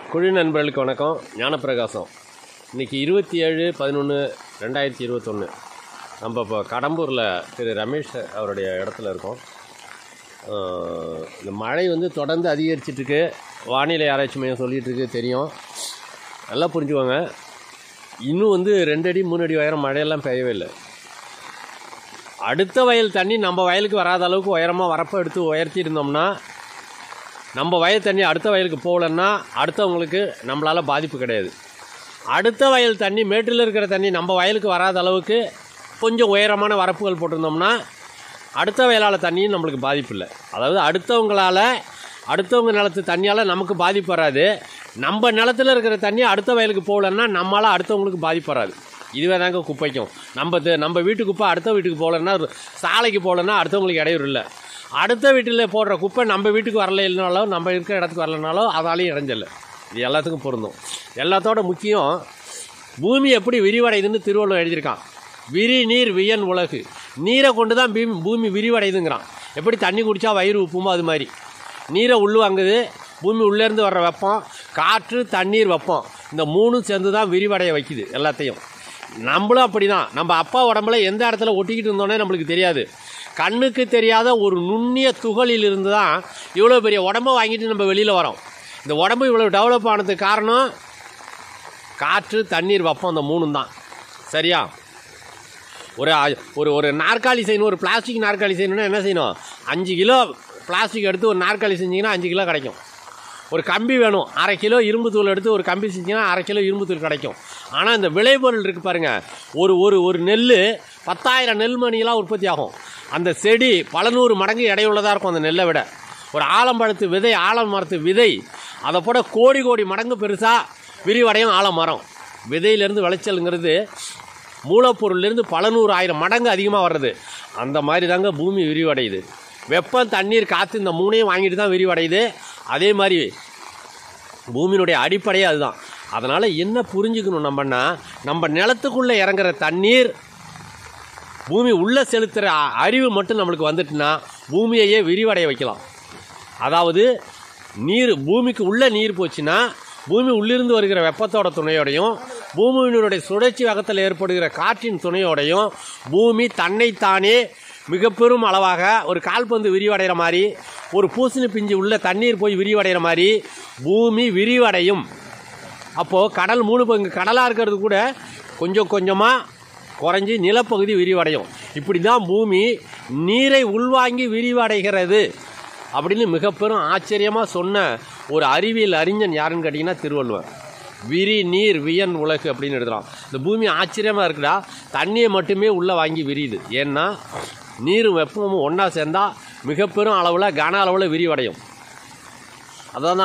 குழு நண்பர்களுக்கு வணக்கம் ஞானப்பிரகாசம் இன்றைக்கி இருபத்தி ஏழு பதினொன்று ரெண்டாயிரத்தி இருபத்தொன்று நம்ம இப்போ கடம்பூரில் திரு ரமேஷ் அவருடைய இடத்துல இருக்கோம் ஆஹ் இந்த மழை வந்து தொடர்ந்து அதிகரிச்சிட்ருக்கு வானிலை ஆராய்ச்சி மையம் சொல்லிட்டு இருக்கு தெரியும் நல்லா புரிஞ்சுக்கோங்க இன்னும் வந்து ரெண்டு அடி மூணு அடி உயரம் மழையெல்லாம் பெய்யவே இல்லை அடுத்த வயல் தண்ணி நம்ம வயலுக்கு வராத அளவுக்கு உயரமாக வரப்போ எடுத்து உயர்த்தி இருந்தோம்னா நம்ம வயல் தண்ணி அடுத்த வயலுக்கு போகலன்னா அடுத்தவங்களுக்கு நம்மளால் பாதிப்பு கிடையாது அடுத்த வயல் தண்ணி மேட்டில் இருக்கிற தண்ணி நம்ம வயலுக்கு வராத அளவுக்கு கொஞ்சம் உயரமான வரப்புகள் போட்டிருந்தோம்னா அடுத்த வயலால் தண்ணியும் நம்மளுக்கு பாதிப்பு இல்லை அதாவது அடுத்தவங்களால் அடுத்தவங்க நிலத்து தண்ணியால் நமக்கு பாதிப்பு வராது நம்ம நிலத்துல இருக்கிற தண்ணி அடுத்த வயலுக்கு போகலன்னா நம்மளால் அடுத்தவங்களுக்கு பாதிப்பு வராது இதுவே தாங்க குப்பைக்கும் நம்ம து- நம்ம வீட்டு குப்பை அடுத்த வீட்டுக்கு போகலன்னா சாலைக்கு போகலன்னா அடுத்தவங்களுக்கு இடையூறு இல்லை அடுத்த வீட்டில் போடுற குப்பை நம்ம வீட்டுக்கு வரல இல்லைனாலோ நம்ம இருக்கிற இடத்துக்கு வரலனாலோ அதாலையும் இடைஞ்சல இது எல்லாத்துக்கும் பொருந்தும் எல்லாத்தோட முக்கியம் பூமி எப்படி விரிவடையுதுன்னு திருவள்ளுவர் எழுதியிருக்கான் விரி நீர் வியன் உலகு நீரை கொண்டு தான் பூமி பூமி விரிவடையுதுங்கிறான் எப்படி தண்ணி குடித்தா வயிறு உப்புமோ அது மாதிரி நீரை உள்வாங்குது பூமி உள்ளேருந்து வர்ற வெப்பம் காற்று தண்ணீர் வெப்பம் இந்த மூணும் சேர்ந்து தான் விரிவடைய வைக்குது எல்லாத்தையும் நம்மளும் அப்படி தான் நம்ம அப்பா உடம்புல எந்த இடத்துல ஒட்டிக்கிட்டு இருந்தோன்னே நம்மளுக்கு தெரியாது கண்ணுக்கு தெரியாத ஒரு நுண்ணிய துகளில் இருந்து தான் இவ்வளோ பெரிய உடம்பை வாங்கிட்டு நம்ம வெளியில் வரோம் இந்த உடம்பு இவ்வளோ டெவலப் ஆனதுக்கு காரணம் காற்று தண்ணீர் வெப்பம் அந்த மூணும் தான் சரியா ஒரு அ- ஒரு ஒரு நாற்காலி செய்யணும் ஒரு பிளாஸ்டிக் நாற்காலி செய்யணும்னா என்ன செய்யணும் அஞ்சு கிலோ பிளாஸ்டிக் எடுத்து ஒரு நாற்காலி செஞ்சீங்கன்னா அஞ்சு கிலோ கிடைக்கும் ஒரு கம்பி வேணும் அரை கிலோ இரும்பு தூள் எடுத்து ஒரு கம்பி செஞ்சீங்கன்னா அரை கிலோ இரும்பு தூள் கிடைக்கும் ஆனால் இந்த விளைபொருள் இருக்குது பாருங்கள் ஒரு ஒரு ஒரு நெல் பத்தாயிரம் நெல் மணியெல்லாம் உற்பத்தி ஆகும் அந்த செடி பல நூறு மடங்கு எடையுள்ளதாக இருக்கும் அந்த நெல்லை விட ஒரு ஆலம்பழத்து விதை ஆலமரத்து விதை அதை போட கோடி கோடி மடங்கு பெருசாக விரிவடையும் ஆலமரம் விதையிலேருந்து விளைச்சலுங்கிறது மூலப்பொருள்லேருந்து பல நூறு ஆயிரம் மடங்கு அதிகமாக வர்றது அந்த மாதிரி தாங்க பூமி விரிவடையுது வெப்பம் தண்ணீர் காற்று இந்த மூணையும் வாங்கிட்டு தான் விரிவடையுது அதே மாதிரி பூமியினுடைய அடிப்படையே அதுதான் அதனால் என்ன புரிஞ்சுக்கணும் நம்மன்னா நம்ம நிலத்துக்குள்ளே இறங்குற தண்ணீர் பூமி உள்ளே செலுத்துகிற அ- அறிவு மட்டும் நம்மளுக்கு வந்துட்டுனா பூமியையே விரிவடைய வைக்கலாம் அதாவது நீர் பூமிக்கு உள்ளே நீர் போச்சுன்னா பூமி உள்ளிருந்து வருகிற வெப்பத்தோட துணையோடையும் பூமியினுடைய சுழற்சி வேகத்தில் ஏற்படுகிற காற்றின் துணையோடையும் பூமி தன்னைத்தானே மிக பெரும் அளவாக ஒரு கால்பந்து விரிவடைகிற மாதிரி ஒரு பூசணி பிஞ்சு உள்ள தண்ணீர் போய் விரிவடைகிற மாதிரி பூமி விரிவடையும் அப்போது கடல் மூணு பங்கு கடலாக இருக்கிறது கூட கொஞ்சம் கொஞ்சமாக குறைஞ்சி நிலப்பகுதி விரிவடையும் இப்படி தான் பூமி நீரை உள்வாங்கி விரிவடைகிறது அப்படின்னு மிக பெரும் ஆச்சரியமாக சொன்ன ஒரு அறிவியல் அறிஞன் யாருன்னு கேட்டிங்கன்னா திருவள்ளுவர் விரி நீர் வியன் உலகு அப்படின்னு எழுதுறான் இந்த பூமி ஆச்சரியமாக இருக்குடா தண்ணியை மட்டுமே உள்ளே வாங்கி விரியுது ஏன்னா நீரும் வெப்பமும் ஒன்றா சேர்ந்தால் மிக பெரும் அளவில் கன அளவில் விரிவடையும் அதான்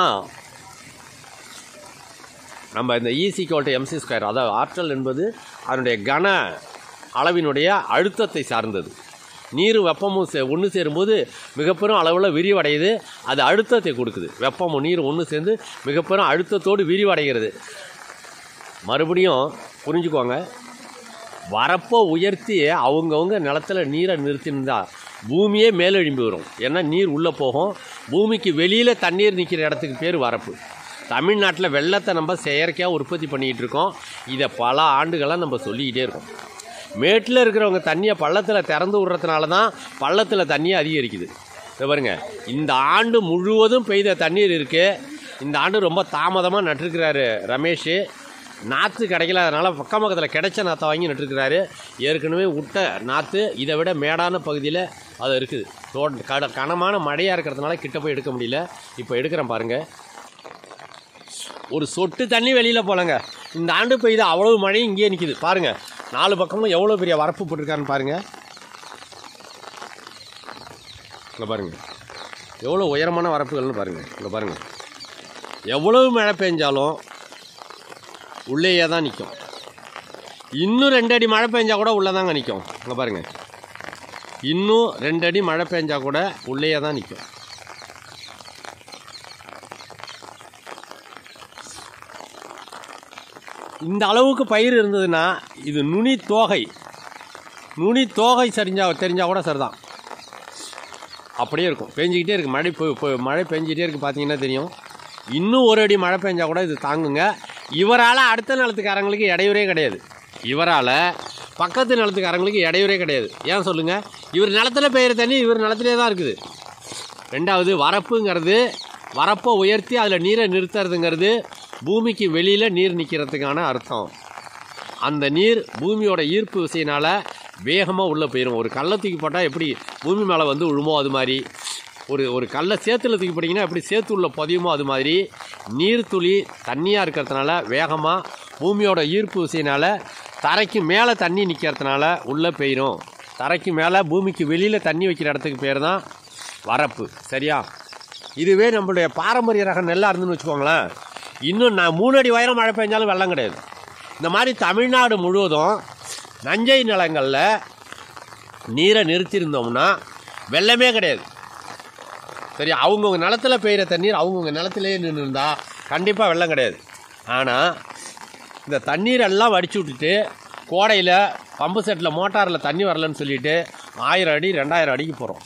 நம்ம இந்த ஈசி கோல்ட்டு எம்சி ஸ்கொயர் அதாவது ஆற்றல் என்பது அதனுடைய கன அளவினுடைய அழுத்தத்தை சார்ந்தது நீரும் வெப்பமும் சே ஒன்று சேரும்போது மிகப்பெரும் அளவில் விரிவடையுது அது அழுத்தத்தை கொடுக்குது வெப்பமும் நீரும் ஒன்று சேர்ந்து மிகப்பெரும் அழுத்தத்தோடு விரிவடைகிறது மறுபடியும் புரிஞ்சுக்கோங்க வரப்போ உயர்த்தி அவங்கவுங்க நிலத்துல நீரை நிறுத்தியிருந்தா பூமியே மேலெழும்பி வரும் ஏன்னா நீர் உள்ளே போகும் பூமிக்கு வெளியில் தண்ணீர் நிற்கிற இடத்துக்கு பேர் வரப்பு தமிழ்நாட்டில் வெள்ளத்தை நம்ம செயற்கையாக உற்பத்தி பண்ணிக்கிட்டு இருக்கோம் இதை பல ஆண்டுகளாக நம்ம சொல்லிக்கிட்டே இருக்கோம் மேட்டில் இருக்கிறவங்க தண்ணியை பள்ளத்தில் திறந்து விடுறதுனால தான் பள்ளத்தில் தண்ணியை அதிகரிக்குது இதை பாருங்க இந்த ஆண்டு முழுவதும் பெய்த தண்ணீர் இருக்குது இந்த ஆண்டு ரொம்ப தாமதமாக நட்டிருக்கிறாரு ரமேஷ் நாற்று கிடைக்கல அதனால் பக்கம் பக்கத்தில் கிடைச்ச நாற்றை வாங்கி நட்டுருக்கிறாரு ஏற்கனவே விட்ட நாற்று இதை விட மேடான பகுதியில் அது இருக்குது தோ கட கனமான மழையாக இருக்கிறதுனால கிட்ட போய் எடுக்க முடியல இப்போ எடுக்கிறேன் பாருங்கள் ஒரு சொட்டு தண்ணி வெளியில் போலங்க இந்த ஆண்டு பெய்த அவ்வளவு மழையும் இங்கேயே நிற்கிது பாருங்கள் நாலு பக்கமும் எவ்வளோ பெரிய வரப்பு போட்டிருக்காருன்னு பாருங்கள் இங்கே பாருங்கள் எவ்வளோ உயரமான வரப்புகள்னு பாருங்கள் இங்கே பாருங்கள் எவ்வளவு மழை பெஞ்சாலும் உள்ளேயே தான் நிற்கும் இன்னும் ரெண்டு அடி மழை பெஞ்சா கூட உள்ளே தாங்க நிற்கும் இங்கே பாருங்கள் இன்னும் ரெண்டு அடி மழை பெஞ்சா கூட உள்ளேயே தான் நிற்கும் இந்த அளவுக்கு பயிர் இருந்ததுன்னா இது நுனி தோகை நுனி தோகை சரிஞ்சா தெரிஞ்சால் கூட சரிதான் அப்படியே இருக்கும் பெஞ்சிக்கிட்டே இருக்குது மழை இப்போ இப்போ மழை பெஞ்சிக்கிட்டே இருக்குது பார்த்தீங்கன்னா தெரியும் இன்னும் ஒரு அடி மழை பெஞ்சா கூட இது தாங்குங்க இவரால் அடுத்த நிலத்துக்காரங்களுக்கு இடையூறே கிடையாது இவரால் பக்கத்து நிலத்துக்காரங்களுக்கு இடையூறே கிடையாது ஏன் சொல்லுங்கள் இவர் நிலத்துல பெய்கிற தண்ணி இவர் நிலத்திலே தான் இருக்குது ரெண்டாவது வரப்புங்கிறது வரப்பை உயர்த்தி அதில் நீரை நிறுத்துறதுங்கிறது பூமிக்கு வெளியில் நீர் நிற்கிறதுக்கான அர்த்தம் அந்த நீர் பூமியோட ஈர்ப்பு விசையினால் வேகமாக உள்ளே போயிடும் ஒரு கல்லை தூக்கி போட்டால் எப்படி பூமி மேலே வந்து விழுமோ அது மாதிரி ஒரு ஒரு கல்லை சேத்துல தூக்கி போட்டிங்கன்னா எப்படி சேத்து உள்ள பதியுமோ அது மாதிரி நீர் துளி தண்ணியாக இருக்கிறதுனால வேகமாக பூமியோட ஈர்ப்பு விசையினால் தரைக்கு மேலே தண்ணி நிற்கிறதுனால உள்ளே பெய்யும் தரைக்கு மேலே பூமிக்கு வெளியில் தண்ணி வைக்கிற இடத்துக்கு பேர் தான் வரப்பு சரியா இதுவே நம்மளுடைய பாரம்பரிய ரக நெல்லாக இருந்துன்னு வச்சுக்கோங்களேன் இன்னும் நான் மூணு அடி உயரம் மழை பெஞ்சாலும் வெள்ளம் கிடையாது இந்த மாதிரி தமிழ்நாடு முழுவதும் நஞ்சை நிலங்களில் நீரை நிறுத்தியிருந்தோம்னா வெள்ளமே கிடையாது சரி அவங்கவுங்க நிலத்துல பெய்கிற தண்ணீர் அவங்கவுங்க நிலத்திலேயே நின்று இருந்தா கண்டிப்பாக வெள்ளம் கிடையாது ஆனால் இந்த தண்ணீர் எல்லாம் வடிச்சு விட்டுட்டு கோடையில் பம்பு செட்டில் மோட்டாரில் தண்ணி வரலன்னு சொல்லிட்டு ஆயிரம் அடி ரெண்டாயிரம் அடிக்கு போகிறோம்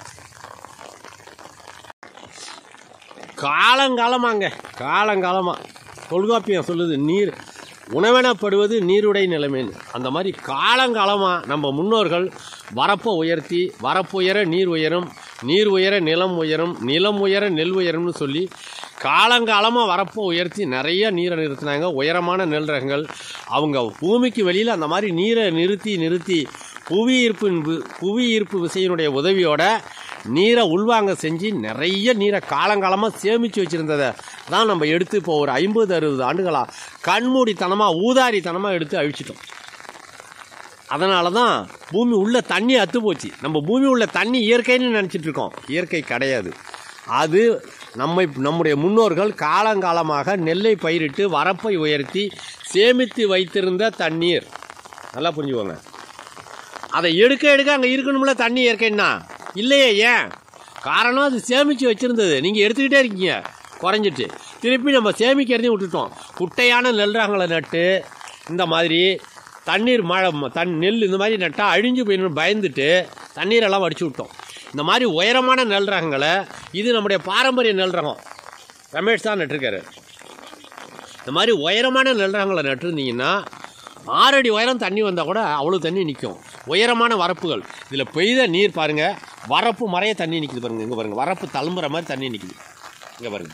காலங்காலமாங்க காலங்காலமாக தொல்காப்பியம் சொல்லுது நீர் உணவெனப்படுவது நீருடை நிலைமைன்னு அந்த மாதிரி காலங்காலமாக நம்ம முன்னோர்கள் வரப்பை உயர்த்தி வரப்புயர நீர் உயரும் நீர் உயர நிலம் உயரும் நிலம் உயர நெல் உயரும்னு சொல்லி காலங்காலமாக வரப்பை உயர்த்தி நிறைய நீரை நிறுத்தினாங்க உயரமான நெல் ரகங்கள் அவங்க பூமிக்கு வெளியில் அந்த மாதிரி நீரை நிறுத்தி நிறுத்தி புவி ஈர்ப்பு புவி ஈர்ப்பு விசையினுடைய உதவியோட நீரை உள்வாங்க செஞ்சு நிறைய நீரை காலங்காலமாக சேமித்து வச்சுருந்ததை தான் நம்ம எடுத்து இப்போ ஒரு ஐம்பது அறுபது ஆண்டுகளாக கண்மூடித்தனமாக ஊதாரித்தனமாக எடுத்து அழிச்சிட்டோம் அதனால தான் பூமி உள்ள தண்ணி அத்து போச்சு நம்ம பூமி உள்ள தண்ணி இயற்கைன்னு நினச்சிட்டு இருக்கோம் இயற்கை கிடையாது அது நம்மை நம்முடைய முன்னோர்கள் காலங்காலமாக நெல்லை பயிரிட்டு வரப்பை உயர்த்தி சேமித்து வைத்திருந்த தண்ணீர் நல்லா புரிஞ்சுக்கோங்க அதை எடுக்க எடுக்க அங்கே இருக்கணும்ல தண்ணி இயற்கைன்னா இல்லையே ஏன் காரணம் அது சேமித்து வச்சுருந்தது நீங்கள் எடுத்துக்கிட்டே இருக்கீங்க குறைஞ்சிட்டு திருப்பி நம்ம சேமிக்கிறதையும் விட்டுட்டோம் குட்டையான நெல் ரகங்களை நட்டு இந்த மாதிரி தண்ணீர் மழை தன் நெல் இந்த மாதிரி நட்டால் அழிஞ்சு போயிடணும் பயந்துட்டு தண்ணீரெல்லாம் வடிச்சு விட்டோம் இந்த மாதிரி உயரமான நெல் ரகங்களை இது நம்முடைய பாரம்பரிய நெல் ரகம் ரமேஷ் தான் நட்டிருக்காரு இந்த மாதிரி உயரமான நெல் ரகங்களை நட்டுருந்தீங்கன்னா ஆறடி உயரம் தண்ணி வந்தால் கூட அவ்வளோ தண்ணி நிற்கும் உயரமான வரப்புகள் இதில் பெய்த நீர் பாருங்கள் வரப்பு மறைய தண்ணி நிற்குது பாருங்கள் இங்கே பாருங்கள் வரப்பு தழும்புற மாதிரி தண்ணி நிற்குது இங்கே பாருங்க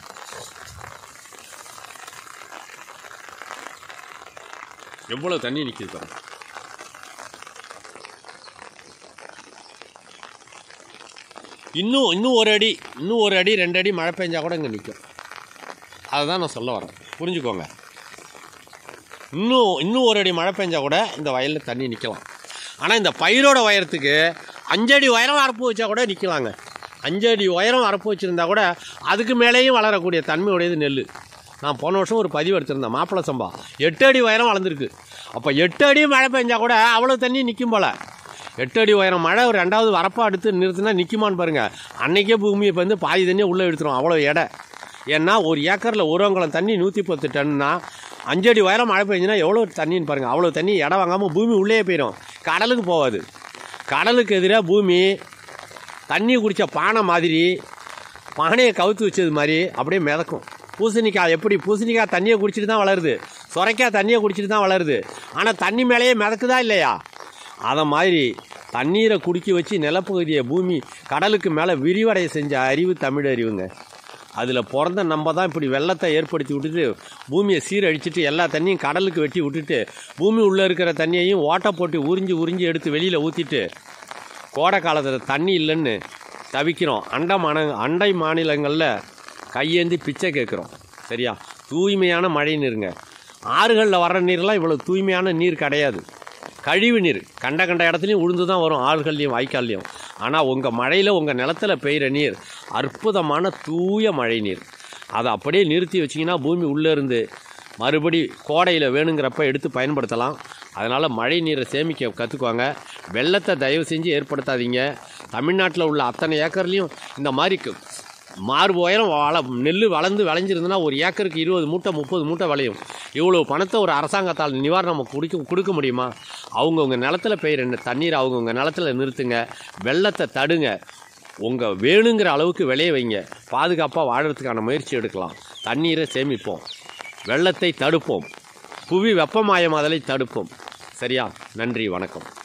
எவ்வளோ தண்ணி நிற்குது பாருங்க இன்னும் இன்னும் ஒரு அடி இன்னும் ஒரு அடி ரெண்டு அடி மழை பெஞ்சா கூட இங்கே நிற்கும் அதை தான் நான் சொல்ல வரேன் புரிஞ்சுக்கோங்க இன்னும் இன்னும் ஒரு அடி மழை பெஞ்சா கூட இந்த வயலில் தண்ணி நிற்கலாம் ஆனால் இந்த பயிரோட உயரத்துக்கு அஞ்சடி உயரம் வரப்பு வச்சா கூட நிற்கலாங்க அஞ்சடி உயரம் வரப்பு வச்சுருந்தா கூட அதுக்கு மேலேயும் வளரக்கூடிய தன்மையுடையது நெல் நான் போன வருஷம் ஒரு பதிவு எடுத்திருந்தேன் மாப்பிள்ளை சம்பா எட்டு அடி உயரம் வளர்ந்துருக்கு அப்போ எட்டு அடி மழை பெஞ்சா கூட அவ்வளோ தண்ணி நிற்கும் போல் எட்டு அடி உயரம் மழை ஒரு ரெண்டாவது வரப்பா எடுத்து நிறுத்தினா நிற்குமான்னு பாருங்கள் அன்னைக்கே பூமியை வந்து பாதி தண்ணியை உள்ளே எடுத்துரும் அவ்வளோ எடை ஏன்னா ஒரு ஏக்கரில் ஒரு அங்குலம் தண்ணி நூற்றி பத்து டன்னா அஞ்சடி உயரம் மழை பெஞ்சுன்னா எவ்வளோ தண்ணின்னு பாருங்கள் அவ்வளோ தண்ணி இடம் வாங்காமல் பூமி உள்ளே போயிடும் கடலுக்கு போகாது கடலுக்கு எதிராக பூமி தண்ணி குடித்த பானை மாதிரி பானையை கவுத்து வச்சது மாதிரி அப்படியே மிதக்கும் பூசணிக்காய் எப்படி பூசணிக்காய் தண்ணியை குடிச்சிட்டு தான் வளருது சுரைக்காய் தண்ணியை குடிச்சிட்டு தான் வளருது ஆனால் தண்ணி மேலேயே மிதக்குதா இல்லையா அதை மாதிரி தண்ணீரை குடிக்க வச்சு நிலப்பகுதியை பூமி கடலுக்கு மேலே விரிவடைய செஞ்ச அறிவு தமிழ் அறிவுங்க அதில் பிறந்த நம்ம தான் இப்படி வெள்ளத்தை ஏற்படுத்தி விட்டுட்டு பூமியை சீரழிச்சிட்டு எல்லா தண்ணியும் கடலுக்கு வெட்டி விட்டுட்டு பூமி உள்ளே இருக்கிற தண்ணியையும் ஓட்டை போட்டு உறிஞ்சி உறிஞ்சி எடுத்து வெளியில் ஊற்றிட்டு கோடை காலத்தில் தண்ணி இல்லைன்னு தவிக்கிறோம் அண்ட மாந அண்டை மாநிலங்களில் கையேந்தி பிச்சை கேட்குறோம் சரியா தூய்மையான மழை நீருங்க ஆறுகளில் வர்ற நீர்லாம் இவ்வளோ தூய்மையான நீர் கிடையாது கழிவு நீர் கண்ட கண்ட இடத்துலையும் உழுந்து தான் வரும் ஆறுகள்லையும் வாய்க்கால்லையும் ஆனால் உங்கள் மழையில் உங்கள் நிலத்துல பெய்கிற நீர் அற்புதமான தூய மழை நீர் அதை அப்படியே நிறுத்தி வச்சிங்கன்னா பூமி உள்ளே இருந்து மறுபடி கோடையில் வேணுங்கிறப்ப எடுத்து பயன்படுத்தலாம் அதனால் மழை நீரை சேமிக்க கற்றுக்குவாங்க வெள்ளத்தை தயவு செஞ்சு ஏற்படுத்தாதீங்க தமிழ்நாட்டில் உள்ள அத்தனை ஏக்கர்லேயும் இந்த மாதிரி க- மார்பு உயரம் வள நெல் வளர்ந்து விளைஞ்சிருந்ததுன்னா ஒரு ஏக்கருக்கு இருபது மூட்டை முப்பது மூட்டை விளையும் இவ்வளோ பணத்தை ஒரு அரசாங்கத்தால் நிவாரணம் நம்ம கொடுக்க கொடுக்க முடியுமா அவங்கவுங்க நிலத்துல பெய்கிற தண்ணீர் அவங்கவுங்க நிலத்துல நிறுத்துங்க வெள்ளத்தை தடுங்க உங்கள் வேணுங்கிற அளவுக்கு விளைய வைங்க பாதுகாப்பாக வாழறதுக்கான முயற்சி எடுக்கலாம் தண்ணீரை சேமிப்போம் வெள்ளத்தை தடுப்போம் புவி வெப்பமயமாதலை தடுப்போம் சரியா நன்றி வணக்கம்